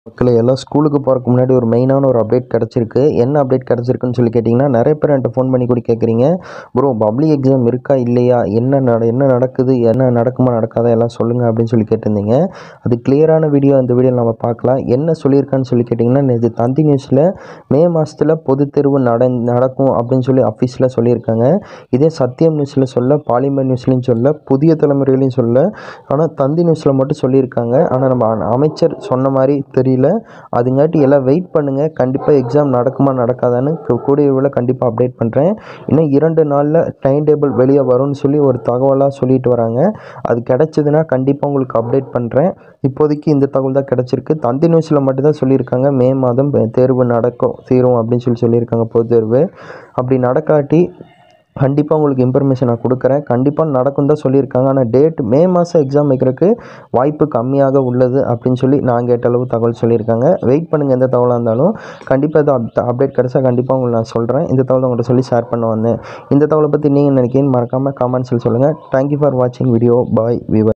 மக்களே எல்லாம் ஸ்கூலுக்கு போகிறக்கு முன்னாடி ஒரு மெயினான ஒரு அப்டேட் கிடச்சிருக்கு என்ன அப்டேட் கிடச்சிருக்குன்னு சொல்லி கேட்டிங்கன்னா நிறைய பேர் என்கிட்ட ஃபோன் பண்ணி கூட கேட்குறீங்க ப்ரோ பப்ளிக் எக்ஸாம் இருக்கா இல்லையா என்ன நட என்ன நடக்குது என்ன நடக்குமா நடக்காதா எல்லாம் சொல்லுங்கள் அப்படின்னு சொல்லி கேட்டிருந்தீங்க அது கிளியரான வீடியோ இந்த வீடியோவில் நம்ம பார்க்கலாம் என்ன சொல்லியிருக்கான்னு சொல்லி கேட்டிங்கன்னா இது தந்தி நியூஸில் மே மாதத்தில் பொதுத் தேர்வு நட நடக்கும் அப்படின்னு சொல்லி அஃபீஸில் சொல்லியிருக்காங்க இதே சத்தியம் நியூஸில் சொல்ல பாலிமர் நியூஸ்லையும் சொல்ல புதிய தலைமுறையிலையும் சொல்ல ஆனால் தந்தி நியூஸில் மட்டும் சொல்லியிருக்காங்க ஆனால் நம்ம அ- அமைச்சர் சொன்ன மாதிரி தெரியல அதுங்காட்டி எல்லாம் வெயிட் பண்ணுங்கள் கண்டிப்பாக எக்ஸாம் நடக்குமா நடக்காதான்னு கூ- கூடிய விரைவில் கண்டிப்பாக அப்டேட் பண்ணுறேன் இன்னும் இரண்டு நாளில் டைம் டேபிள் வெளியே வரும்னு சொல்லி ஒரு தகவலாக சொல்லிட்டு வராங்க அது கிடைச்சதுன்னா கண்டிப்பாக உங்களுக்கு அப்டேட் பண்ணுறேன் இப்போதைக்கு இந்த தகவல் தான் கிடச்சிருக்கு தந்தி நியூஸில் மட்டும்தான் சொல்லியிருக்காங்க மே மாதம் தேர்வு நடக்கும் தீரும் அப்படின்னு சொல்லி சொல்லியிருக்காங்க பொது தேர்வு அப்படி நடக்காட்டி கண்டிப்பாக உங்களுக்கு இன்ஃபர்மேஷன் நான் கொடுக்குறேன் கண்டிப்பாக நடக்கும் தான் சொல்லியிருக்காங்க ஆனால் டேட் மே மாதம் எக்ஸாம் வைக்கிறதுக்கு வாய்ப்பு கம்மியாக உள்ளது அப்படின்னு சொல்லி நான் கேட்ட அளவு தகவல் சொல்லியிருக்காங்க வெயிட் பண்ணுங்கள் எந்த தகவலாக இருந்தாலும் கண்டிப்பாக இது அப் அப்டேட் கிடச்சா கண்டிப்பாக உங்களுக்கு நான் சொல்கிறேன் இந்த தகவல் உங்கள்கிட்ட சொல்லி ஷேர் பண்ண வந்தேன் இந்த தகவலை பற்றி நீங்கள் நினைக்கிறீங்கன்னு மறக்காமல் கமெண்ட்ஸில் சொல்லுங்கள் தேங்க்யூ ஃபார் வாட்சிங் வீடியோ பாய் விவர்